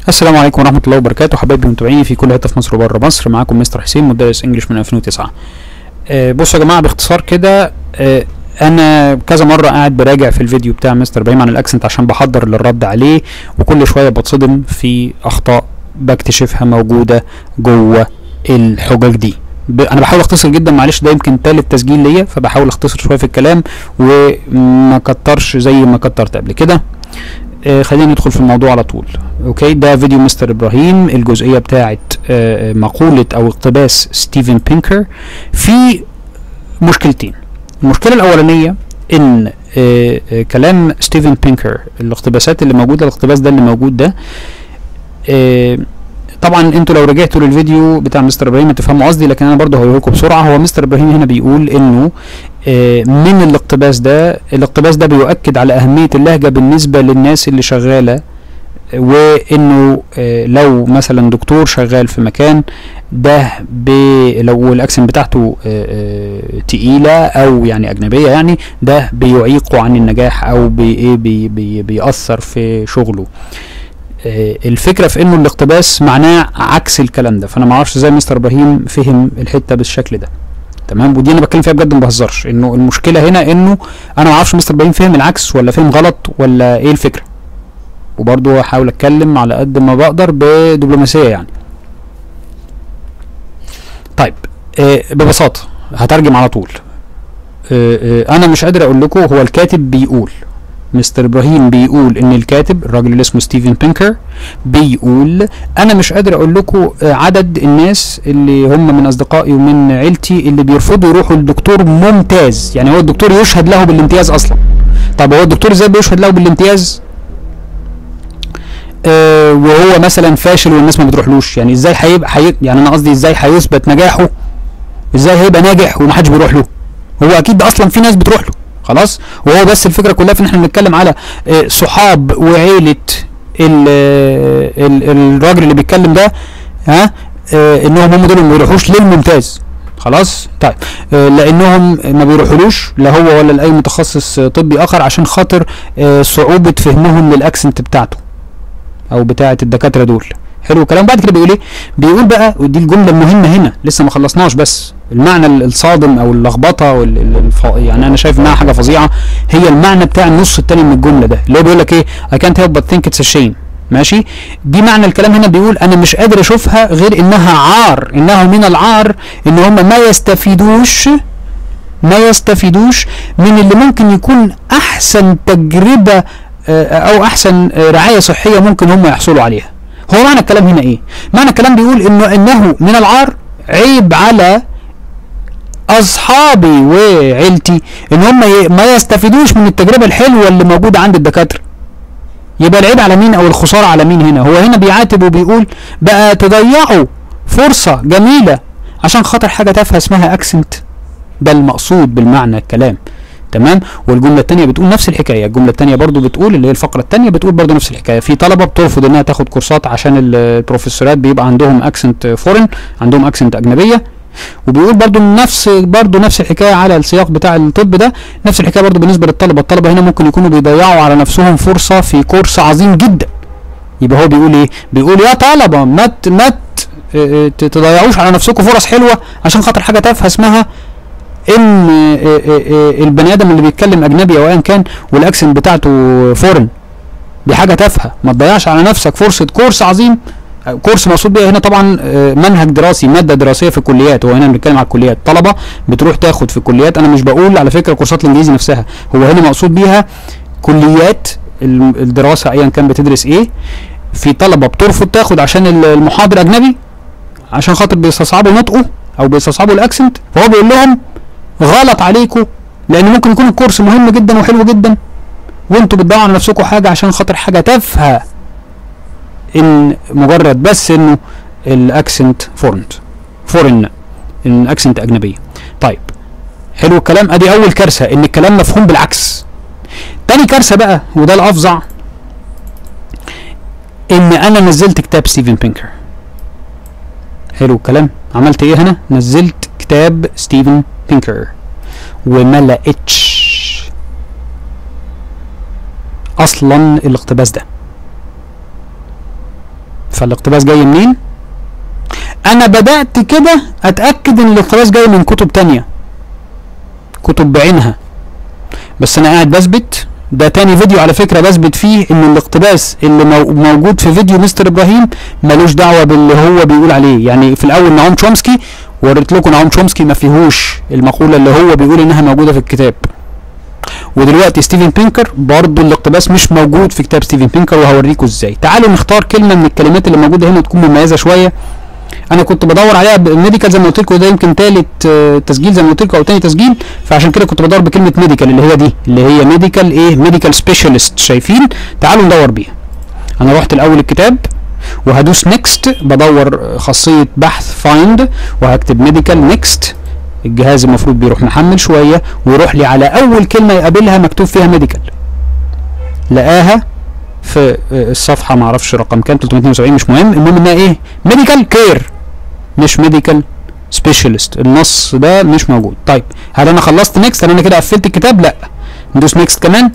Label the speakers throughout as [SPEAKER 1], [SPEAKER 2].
[SPEAKER 1] السلام عليكم ورحمة الله وبركاته حبايبي المتابعين في كل حتة في مصر وبره مصر معاكم مستر حسين مدرس انجلش من 2009 آه بصوا يا جماعة باختصار كده آه انا كذا مرة قاعد براجع في الفيديو بتاع مستر ابراهيم عن الاكسنت عشان بحضر للرد عليه وكل شوية بتصدم في اخطاء بكتشفها موجودة جوه الحجج دي ب... انا بحاول اختصر جدا معلش ده يمكن تالت تسجيل ليا فبحاول اختصر شويه في الكلام وما كترش زي ما كترت قبل كده آه خلينا ندخل في الموضوع على طول اوكي ده فيديو مستر ابراهيم الجزئيه بتاعه آه مقوله او اقتباس ستيفن بينكر في مشكلتين المشكله الاولانيه ان آه آه كلام ستيفن بينكر الاقتباسات اللي موجوده الاقتباس ده اللي موجود ده آه طبعا انتوا لو رجعتوا للفيديو بتاع مستر ابراهيم هتفهموا قصدي لكن انا برضه هقول لكم بسرعه هو مستر ابراهيم هنا بيقول انه آه من الاقتباس ده الاقتباس ده بيؤكد على اهميه اللهجه بالنسبه للناس اللي شغاله وانه آه لو مثلا دكتور شغال في مكان ده لو الاكسن بتاعته آه تقيله او يعني اجنبيه يعني ده بيعيقه عن النجاح او بي بي بي بيأثر في شغله الفكره في انه الاقتباس معناه عكس الكلام ده فانا ما اعرفش ازاي مستر ابراهيم فهم الحته بالشكل ده تمام ودي انا بتكلم فيها بجد ما بهزرش انه المشكله هنا انه انا ما اعرفش مستر ابراهيم فهم العكس ولا فهم غلط ولا ايه الفكره وبرضه هحاول اتكلم على قد ما بقدر بدبلوماسيه يعني طيب آه ببساطه هترجم على طول آه آه انا مش قادر اقول لكم هو الكاتب بيقول مستر ابراهيم بيقول ان الكاتب الراجل اللي اسمه ستيفن بينكر بيقول انا مش قادر اقول لكم عدد الناس اللي هم من اصدقائي ومن عيلتي اللي بيرفضوا يروحوا لدكتور ممتاز يعني هو الدكتور يشهد له بالامتياز اصلا طب هو الدكتور ازاي بيشهد له بالامتياز آه وهو مثلا فاشل والناس ما بتروحلوش يعني ازاي هيبقى حي... يعني انا قصدي ازاي هيثبت نجاحه ازاي هيبقى ناجح ومحدش بيروح له هو اكيد اصلا في ناس بتروح له خلاص وهو بس الفكره كلها في ان احنا بنتكلم على صحاب وعيله ال ال الراجل اللي بيتكلم ده ها انهم هم دول ما بيروحوش للممتاز خلاص طيب لانهم ما بيروحولوش لا هو ولا لاي متخصص طبي اخر عشان خاطر صعوبه فهمهم للاكسنت بتاعته او بتاعه الدكاتره دول حلو الكلام بعد كده بيقول ايه بيقول بقى ودي الجمله المهمه هنا لسه ما خلصناش بس المعنى الصادم او اللخبطه والف... يعني انا شايف انها حاجه فظيعه هي المعنى بتاع النص التاني من الجمله ده اللي هو بيقول لك ايه I can't help but think it's a shame ماشي دي معنى الكلام هنا بيقول انا مش قادر اشوفها غير انها عار انه من العار ان هم ما يستفيدوش ما يستفيدوش من اللي ممكن يكون احسن تجربه او احسن رعايه صحيه ممكن هم يحصلوا عليها هو معنى الكلام هنا ايه معنى الكلام بيقول انه انه من العار عيب على اصحابي وعيلتي ان هم ما يستفيدوش من التجربه الحلوه اللي موجوده عند الدكاتره يبقى العيب على مين او الخساره على مين هنا هو هنا بيعاتب وبيقول بقى تضيعوا فرصه جميله عشان خاطر حاجه تافهه اسمها اكسنت ده المقصود بالمعنى الكلام تمام والجمله الثانيه بتقول نفس الحكايه الجمله الثانيه برضو بتقول اللي هي الفقره الثانيه بتقول برضو نفس الحكايه في طلبه بترفض انها تاخد كورسات عشان البروفيسورات بيبقى عندهم اكسنت فورن عندهم اكسنت اجنبيه وبيقول برضو نفس برضو نفس الحكايه على السياق بتاع الطب ده نفس الحكايه برضو بالنسبه للطلبه الطلبه هنا ممكن يكونوا بيضيعوا على نفسهم فرصه في كورس عظيم جدا يبقى هو بيقول ايه بيقول يا طلبه ما ما تضيعوش على نفسكم فرص حلوه عشان خاطر حاجه تافهه اسمها ان البني ادم اللي بيتكلم اجنبي او ايا كان والاكسنت بتاعته فورن دي حاجه تافهه ما تضيعش على نفسك فرصه كورس عظيم كورس مقصود بيها هنا طبعا منهج دراسي ماده دراسيه في الكليات هو هنا بنتكلم على الكليات طلبه بتروح تاخد في الكليات انا مش بقول على فكره كورسات الانجليزي نفسها هو هنا مقصود بيها كليات الدراسه ايا كان بتدرس ايه في طلبه بترفض تاخد عشان المحاضر اجنبي عشان خاطر بيستصعبوا نطقه او بيستصعبوا الاكسنت فهو بيقول لهم غلط عليكم لان ممكن يكون الكورس مهم جدا وحلو جدا وانتوا بتضيعوا على نفسكم حاجه عشان خاطر حاجه تافهه ان مجرد بس انه الاكسنت فورنت فورن ان اكسنت اجنبيه طيب حلو الكلام ادي اول كارثه ان الكلام مفهوم بالعكس تاني كارثه بقى وده الافظع ان انا نزلت كتاب ستيفن بينكر حلو الكلام عملت ايه هنا نزلت كتاب ستيفن بينكر وما لقيتش اصلا الاقتباس ده فالاقتباس جاي منين انا بدات كده اتاكد ان الاقتباس جاي من كتب تانية كتب بعينها بس انا قاعد بثبت ده تاني فيديو على فكره بثبت فيه ان الاقتباس اللي مو- موجود في فيديو مستر ابراهيم ملوش دعوه باللي هو بيقول عليه يعني في الاول نعوم تشومسكي وريت لكم نعوم تشومسكي ما فيهوش المقوله اللي هو بيقول انها موجوده في الكتاب ودلوقتي ستيفن بينكر برضه الاقتباس مش موجود في كتاب ستيفن بينكر وهوريكم ازاي تعالوا نختار كلمه من الكلمات اللي موجوده هنا تكون مميزه شويه انا كنت بدور عليها ميديكال زي ما قلت لكم ده يمكن ثالث تسجيل زي ما قلت لكم او ثاني تسجيل فعشان كده كنت بدور بكلمه ميديكال اللي هي دي اللي هي ميديكال ايه ميديكال سبيشالست شايفين تعالوا ندور بيها انا رحت الاول الكتاب وهدوس نيكست بدور خاصيه بحث فايند وهكتب ميديكال نيكست الجهاز المفروض بيروح محمل شويه ويروح لي على اول كلمه يقابلها مكتوب فيها ميديكال لقاها في الصفحه ما اعرفش رقم كام 372 مش مهم المهم انها ايه ميديكال كير مش ميديكال سبيشالست النص ده مش موجود طيب هل انا خلصت نيكست هل انا كده قفلت الكتاب لا ندوس نيكست كمان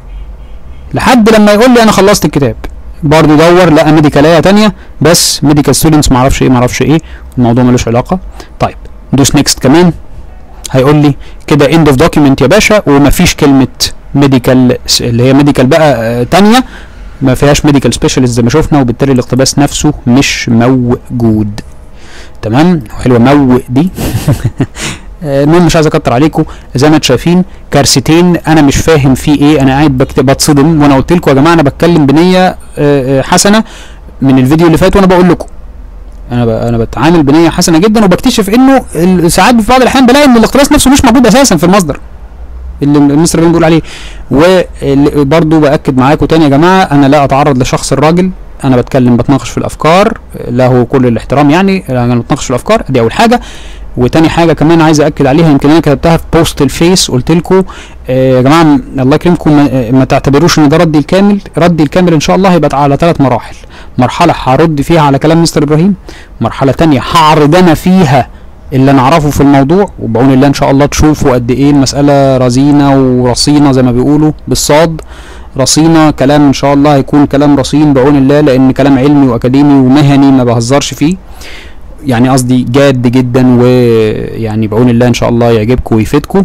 [SPEAKER 1] لحد لما يقول لي انا خلصت الكتاب برضه دور لقى ميديكاليه تانية بس ميديكال ستودنتس معرفش ايه معرفش ايه الموضوع ملوش علاقه طيب ندوس نيكست كمان هيقول لي كده اند اوف دوكيمنت يا باشا ومفيش كلمه ميديكال اللي هي ميديكال بقى آه، تانية ما فيهاش ميديكال سبيشالست زي ما شفنا وبالتالي الاقتباس نفسه مش موجود تمام حلوه مو دي آه، المهم مش عايز اكتر عليكم زي ما انتم شايفين كارثتين انا مش فاهم في ايه انا قاعد بكتب بتصدم وانا قلت لكم يا جماعه انا بتكلم بنيه آه، آه، حسنه من الفيديو اللي فات وانا بقول لكم انا ب... انا بتعامل بنيه حسنه جدا وبكتشف انه ال- ساعات في بعض الاحيان بلاقي ان الاقتباس نفسه مش موجود اساسا في المصدر اللي مستر بن بيقول عليه وبرضه باكد معاكم تاني يا جماعه انا لا اتعرض لشخص الراجل انا بتكلم بتناقش في الافكار له كل الاحترام يعني انا بتناقش في الافكار دي اول حاجه وتاني حاجه كمان عايز اكد عليها يمكن انا كتبتها في بوست الفيس قلت لكم آه يا جماعه م- الله يكرمكم ما, آه، ما تعتبروش ان ده ردي الكامل ردي الكامل ان شاء الله هيبقى على ثلاث مراحل مرحله هرد فيها على كلام مستر ابراهيم مرحله تانية هعرض انا فيها اللي انا اعرفه في الموضوع وبعون الله ان شاء الله تشوفوا قد ايه المساله رزينه ورصينه زي ما بيقولوا بالصاد رصينه كلام ان شاء الله هيكون كلام رصين بعون الله لان كلام علمي واكاديمي ومهني ما بهزرش فيه يعني قصدي جاد جدا ويعني بعون الله ان شاء الله يعجبكم ويفيدكم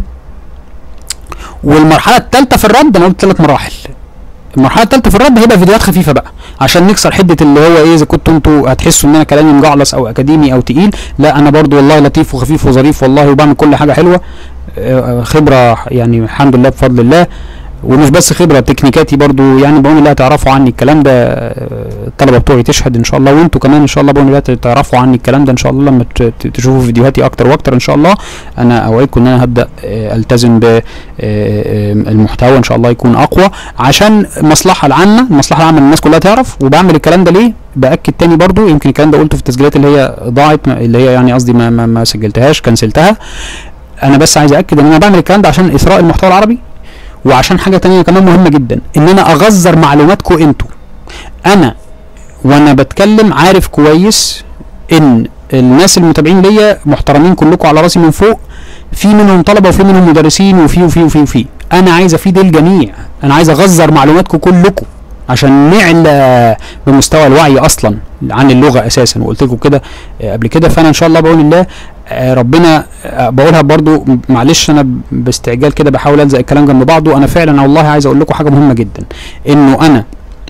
[SPEAKER 1] والمرحله الثالثه في الرد انا قلت ثلاث مراحل المرحله الثالثه في الرد هيبقى فيديوهات خفيفه بقى عشان نكسر حده اللي هو ايه اذا كنتوا انتوا هتحسوا ان انا كلامي مجعلص او اكاديمي او تقيل لا انا برضو والله لطيف وخفيف وظريف والله وبعمل كل حاجه حلوه آه، خبره يعني الحمد لله بفضل الله ومش بس خبره تكنيكاتي برضو يعني بقول الله تعرفوا عني الكلام ده آه، الطلبه بتوعي تشهد ان شاء الله وانتوا كمان ان شاء الله بقول الله تعرفوا عني الكلام ده ان شاء الله لما ت- ت- تشوفوا فيديوهاتي اكتر واكتر ان شاء الله انا اوعدكم ان انا هبدا آه، التزم بالمحتوى ان شاء الله يكون اقوى عشان المصلحه العامه المصلحه العامه إن الناس كلها تعرف وبعمل الكلام ده ليه باكد تاني برضو يمكن الكلام ده قلته في التسجيلات اللي هي ضاعت ما- اللي هي يعني قصدي ما, ما, ما سجلتهاش كنسلتها انا بس عايز اكد ان انا بعمل الكلام ده عشان اثراء المحتوى العربي وعشان حاجه تانية كمان مهمه جدا ان انا اغذر معلوماتكم انتوا انا وانا بتكلم عارف كويس ان الناس المتابعين ليا محترمين كلكم على راسي من فوق في منهم طلبه وفي منهم مدرسين وفي وفي وفي وفي انا عايز افيد الجميع انا عايز اغذر معلوماتكم كلكم عشان نعلى بمستوى الوعي اصلا عن اللغه اساسا وقلت لكم كده آه، قبل كده فانا ان شاء الله بقول الله آه، ربنا آه، بقولها برضو م- معلش انا ب- باستعجال كده بحاول الزق الكلام جنب بعضه انا فعلا والله عايز اقول لكم حاجه مهمه جدا انه انا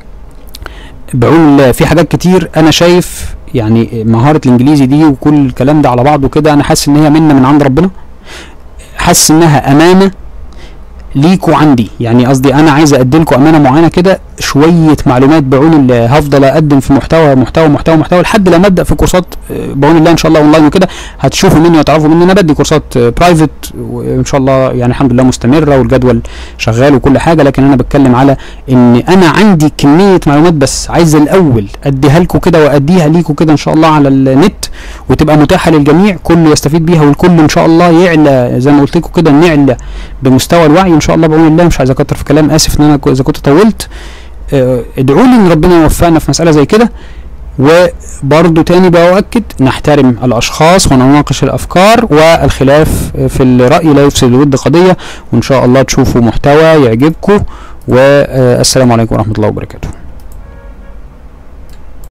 [SPEAKER 1] بقول الله في حاجات كتير انا شايف يعني مهاره الانجليزي دي وكل الكلام ده على بعضه كده انا حاسس ان هي منه من عند ربنا حاسس انها امانه ليكوا عندي يعني قصدي انا عايز اقدم لكم امانه معينه كده شويه معلومات بعون الله هفضل اقدم في محتوى محتوى محتوى محتوى لحد لما ابدا في كورسات آه، بعون الله ان شاء الله اونلاين وكده هتشوفوا مني وتعرفوا مني انا بدي كورسات برايفت وان شاء الله يعني الحمد لله مستمره والجدول شغال وكل حاجه لكن انا بتكلم على ان انا عندي كميه معلومات بس عايز الاول اديها لكم كده واديها ليكم كده ان شاء الله على النت وتبقى متاحه للجميع كل يستفيد بيها والكل ان شاء الله يعلى زي ما قلت لكم كده نعلى بمستوى الوعي ان شاء الله بعون الله مش عايز اكتر في كلام اسف ان انا ك- اذا كنت طولت آه، ادعوا لي ان ربنا يوفقنا في مساله زي كده وبرضه تاني بأؤكد نحترم الأشخاص ونناقش الأفكار والخلاف في الرأي لا يفسد الود قضية وإن شاء الله تشوفوا محتوى يعجبكم والسلام عليكم ورحمة الله وبركاته